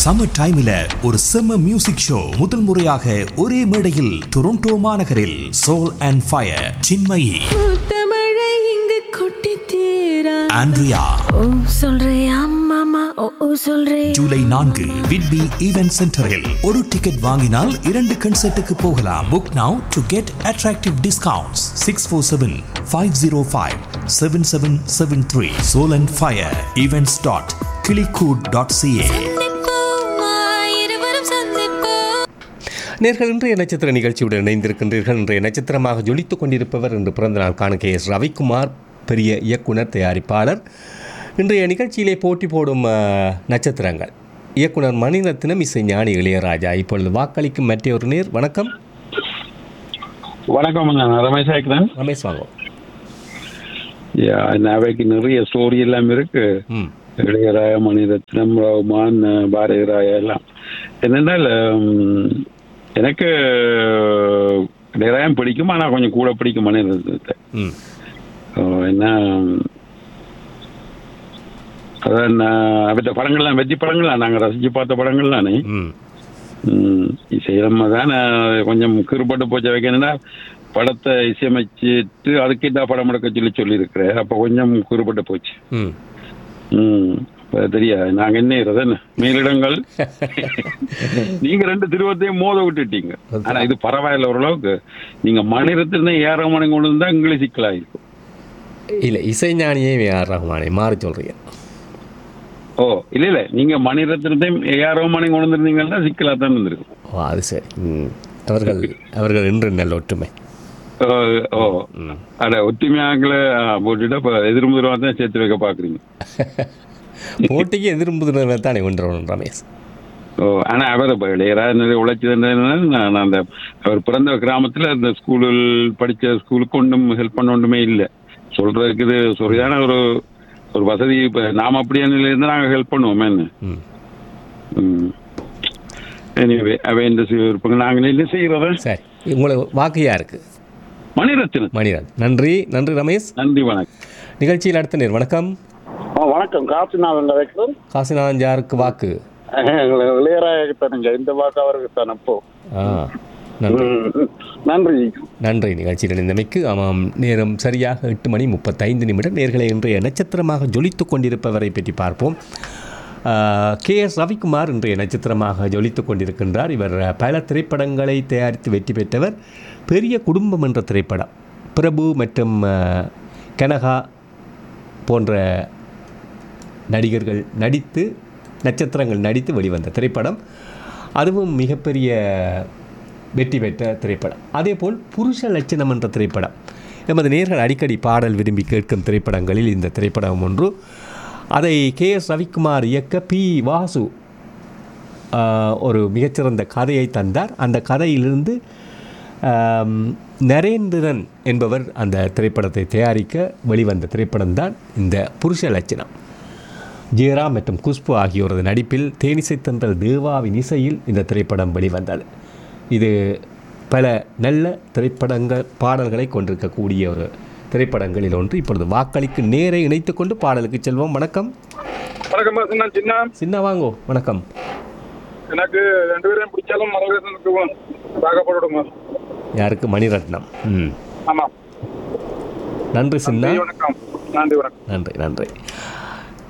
summer டைம்ல ஒரு செம்ம மியூசிக் ஷோ முதல் முறையாக ஒரே மேடையில் டொரண்டோ மாநகரில் சோல் அண்ட் ஃபயர் சின்மயி முத்தமழை இங்கு கொட்டி தீரா ஆண்ட்ரியா ஓ சொல்றியா மாமா ஓ ஓ சொல்றே ஜூலை நான்கு விட்பி ஈவென்ட் சென்டரில் ஒரு டிக்கெட் வாங்கினால் இரண்டு கன்சர்ட்டுக்கு போகலாம் book now to get attractive discounts six four seven five zero five seven seven seven three Soul and Fire events dot klikoot dot CA இருவரும் சந்திப்போம் நேர்கள் இன்றைய நட்சத்திர நிகழ்ச்சியுடன் இணைந்திருக்கின்றீர்கள் இன்றைய நட்சத்திரமாக ஜொலித்துக் கொண்டிருப்பவர் இன்று பிறந்தநாள் காண கே எஸ் ரவிக்குமார் பெரிய இயக்குனர் தயாரிப்பாளர் இன்றைய நிகழ்ச்சியிலே போட்டி போடும் அஹ், நட்சத்திரங்கள் இயக்குனர் மணிரத்னம் இசை ஞானி இளையராஜா இப்பொழுது வாக்களிக்கும் மற்றொரு நேர் வணக்கம் வணக்கம் நான் ரமேஷ் ஆக்கிறேன் ரமேஷ் வாங்கோ அவைக்கு நிறைய ஸ்டோரி எல்லாம் இருக்கு ம் இளையராய மணிரத்னம் ரகுமான் பாரதி ராயா எல்லாம் என்னென்னால் உம், எனக்கு இளையராயம் பிடிக்கும் ஆனால் கொஞ்சம் கூட பிடிக்கும் மணிரத்னத்தை ம் அஹ் என்ன அதான் நான் அவற்ற படங்கள்லாம் வெற்றி படங்கள்லாம் நாங்கள் ரசிச்சு பார்த்த படங்கள் தானே ம் ம், இசையம்மா தான் கொஞ்சம் கீறுபட்டு போச்சு வைக்கணும்னா படத்தை இசையமைச்சிட்டு அதுக்கிட்ட படம் எடுக்க சொல்லி சொல்லியிருக்கிறேன் அப்போ கொஞ்சம் கீறுபட்டு போச்சு ம் ம் இப்ப தெரியாது நாங்க என்ன செய்யறது என்ன மேலிடங்கள் நீங்க ரெண்டு திருவத்தையும் மோத விட்டுட்டீங்க ஆனா இது பரவாயில்ல ஓரளவுக்கு நீங்க மணிரத்தின ஏற மணி கொண்டு இருந்தா உங்களுக்கு சிக்கலாயிருக்கும் இல்லை இசை ஞானியே ஆர் ரஹ்மானே மாறி சொல்கிறீங்க ஓ இல்ல இல்ல நீங்க மணிரத்னத்தையும் ஏற மணி கொண்டு வந்திருந்தீங்கன்னா சிக்கலா தான் இருந்திருக்கும் ஓ அது சரி ம் அவர்கள் அவர்கள் இன்று நல்ல ஒற்றுமை ஓ, ஓ அட ஒத்துமையாங்கள போட்டுட்டு இப்ப எதிர்முதிரவா தான் சேர்த்து வைக்க பாக்குறீங்க போட்டிக்கு எதிர்ப்புதினர் தானே ஒன்று ரமேஷ் ஓ ஆனா அவர் இப்ப இளையராஜா நிறைய உழைச்சி நான் அந்த அவர் பிறந்த கிராமத்துல அந்த ஸ்கூலில் படிச்ச ஸ்கூலுக்கு ஒன்றும் ஹெல்ப் பண்ண ஒன்றுமே இல்லை சொல்றதுக்கு இது சரியான ஒரு ஒரு வசதி இப்ப நாம அப்படியே இருந்தா நாங்க ஹெல்ப் பண்ணுவோமே என்ன ம் எனிவே அவ இந்த இருப்பாங்க நாங்க என்ன செய்யறத சரி உங்களுக்கு வாக்கு யாருக்கு மணிரத்னம் மணிராஜ் நன்றி நன்றி ரமேஷ் நன்றி வணக்கம் நிகழ்ச்சியில் அடுத்த நேர் வணக்கம் வணக்கம் காசிநாதன் வைக்கிறோம் காசிநாதன் யாருக்கு வாக்கு இளையராஜா தானுங்க இந்த வாக்கு அவருக்கு தானே இப்போ ஆ நன்றி ம், நன்றி நன்றி நிகழ்ச்சியில் இணைந்தமைக்கு ஆமாம் நேரம் சரியாக எட்டு மணி முப்பத்தைந்து நிமிடம் நேர்களை இன்றைய நட்சத்திரமாக ஜொலித்துக் கொண்டிருப்பவரை பற்றி பார்ப்போம் கே எஸ் ரவிக்குமார் இன்றைய நட்சத்திரமாக ஜொலித்துக் கொண்டிருக்கின்றார் இவர் பல திரைப்படங்களை தயாரித்து வெற்றி பெற்றவர் பெரிய குடும்பம் என்ற திரைப்படம் பிரபு மற்றும் அஹ், கனகா போன்ற நடிகர்கள் நடித்து நட்சத்திரங்கள் நடித்து வெளிவந்த திரைப்படம் அதுவும் மிகப்பெரிய வெற்றி பெற்ற திரைப்படம் அதேபோல் புருஷ லட்சணம் என்ற திரைப்படம் எமது நேர்கள் அடிக்கடி பாடல் விரும்பி கேட்கும் திரைப்படங்களில் இந்த திரைப்படம் ஒன்று அதை கே எஸ் ரவிக்குமார் இயக்க பி வாசு ஆஹ், ஒரு மிகச்சிறந்த கதையை தந்தார் அந்த கதையிலிருந்து ஆம், நரேந்திரன் என்பவர் அந்த திரைப்படத்தை தயாரிக்க வெளிவந்த திரைப்படம்தான் இந்த புருஷ லட்சணம் ஜெயராம் மற்றும் குஷ்பு ஆகியோரது நடிப்பில் தேனிசை தந்தல் தேவாவின் இசையில் இந்த திரைப்படம் வெளிவந்தது இது பல நல்ல திரைப்படங்கள் பாடல்களை கொண்டிருக்கக்கூடிய ஒரு திரைப்படங்களில் ஒன்று இப்பொழுது வாக்களிக்கு நேரை இணைத்துக் கொண்டு பாடலுக்கு செல்வோம் வணக்கம் வணக்கம் பாஸ் நான் சின்ன சின்ன வாங்கோ வணக்கம் எனக்கு ரெண்டு பேரையும் பிடிச்சாலும் மரகதனுக்கு பார்க்கப்படணுமா யாருக்கு மணிரத்னம் ம் ஆமா நன்றி சின்ன நன்றி வணக்கம் நன்றி வணக்கம் நன்றி நன்றி